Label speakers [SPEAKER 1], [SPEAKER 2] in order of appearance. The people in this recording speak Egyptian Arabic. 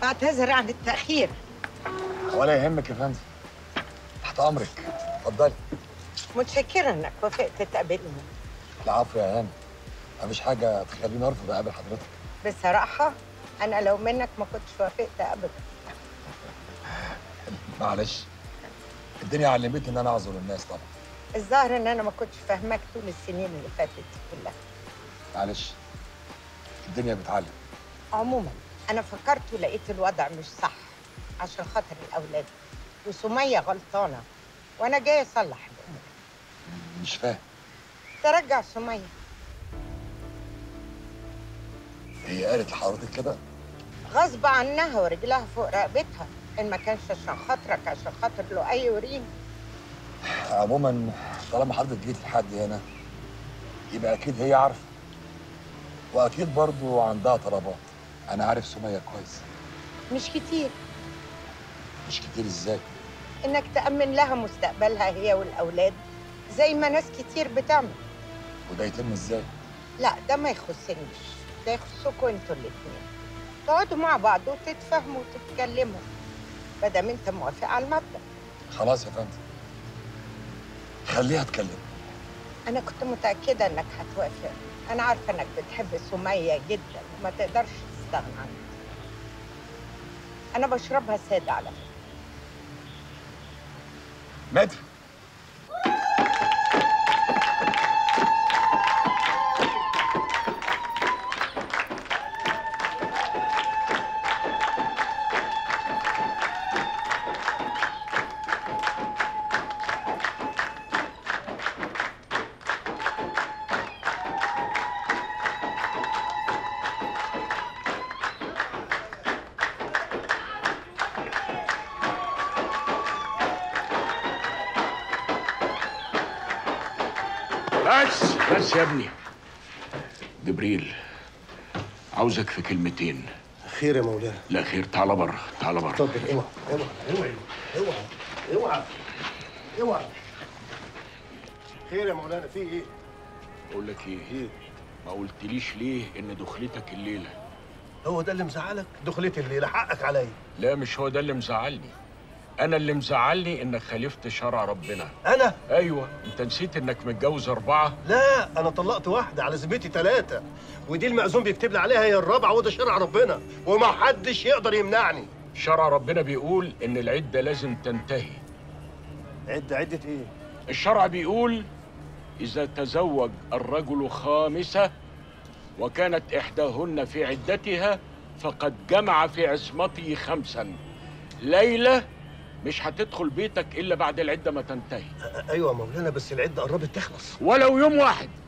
[SPEAKER 1] بعتذر عن التأخير
[SPEAKER 2] ولا يهمك يا فندم تحت امرك اتفضلي
[SPEAKER 1] متشكرة إنك وافقت تقابلني
[SPEAKER 2] العفو يا هاني مفيش حاجه تخليني ارفض اقابل حضرتك
[SPEAKER 1] بصراحة أنا لو منك ما كنتش وافقت أبدا
[SPEAKER 2] معلش الدنيا علمتني ان انا اعذر الناس طبعا
[SPEAKER 1] الظاهر إن أنا ما كنتش فاهماك طول السنين اللي فاتت دي كلها
[SPEAKER 2] معلش الدنيا بتعلم
[SPEAKER 1] عموما أنا فكرت ولقيت الوضع مش صح عشان خاطر الأولاد وسمية غلطانة وأنا جاية أصلح الأمور
[SPEAKER 2] مش فاهم
[SPEAKER 1] ترجع سمية
[SPEAKER 2] هي قالت لحضرتك كده
[SPEAKER 1] غصب عنها ورجلها فوق رقبتها إن ما كانش عشان خاطرك عشان خاطر لؤي وريم
[SPEAKER 2] عموما طالما حضرتك جيت لحد هنا يبقى اكيد هي عارفه واكيد برضو عندها طلبات انا عارف سميه كويس
[SPEAKER 1] مش كتير
[SPEAKER 2] مش كتير ازاي
[SPEAKER 1] إنك تأمن لها مستقبلها هي والأولاد زي ما ناس كتير بتعمل
[SPEAKER 2] وده يتم ازاي
[SPEAKER 1] لا ده ما يخصنيش ده يخصكوا انتوا الاتنين تقعدوا مع بعض وتتفاهموا وتتكلموا مادام انت موافق على المبدأ
[SPEAKER 2] خلاص يا فندم خليها تكلم
[SPEAKER 1] انا كنت متأكدة انك هتوافق انا عارفة انك بتحب سمية جدا وما تقدرش تستغنى عنها انا بشربها سادة على فكرة
[SPEAKER 2] متر
[SPEAKER 3] بس بس يا ابني جبريل عاوزك في كلمتين
[SPEAKER 4] خير يا مولانا
[SPEAKER 3] لا خير تعال بره تعال بره
[SPEAKER 4] اتفضل اوعى اوعى اوعى اوعى اوعى اوعى خير يا مولانا في ايه؟
[SPEAKER 3] بقول لك ايه
[SPEAKER 4] ايه؟
[SPEAKER 3] ما قلتليش ليه ان دخلتك الليله
[SPEAKER 4] هو ده اللي مزعلك؟ دخلتي الليله حقك عليا
[SPEAKER 3] لا مش هو ده اللي مزعلني انا اللي مزعلني انك خالفت شرع ربنا
[SPEAKER 4] انا؟
[SPEAKER 3] ايوه انت نسيت انك متجوز اربعه
[SPEAKER 4] لا انا طلقت واحده على ذمتي ثلاثه ودي المأذون بيكتب لي عليها هي الرابعه وده شرع ربنا وما حدش يقدر يمنعني
[SPEAKER 3] شرع ربنا بيقول ان العده لازم تنتهي
[SPEAKER 4] عده عده ايه؟
[SPEAKER 3] الشرع بيقول إذا تزوج الرجل خامسة وكانت إحداهن في عدتها فقد جمع في عصمته خمسا ليلة مش هتدخل بيتك إلا بعد العدة ما تنتهي
[SPEAKER 4] أ- ايوه يا مولانا بس العده قربت تخلص
[SPEAKER 3] ولو يوم واحد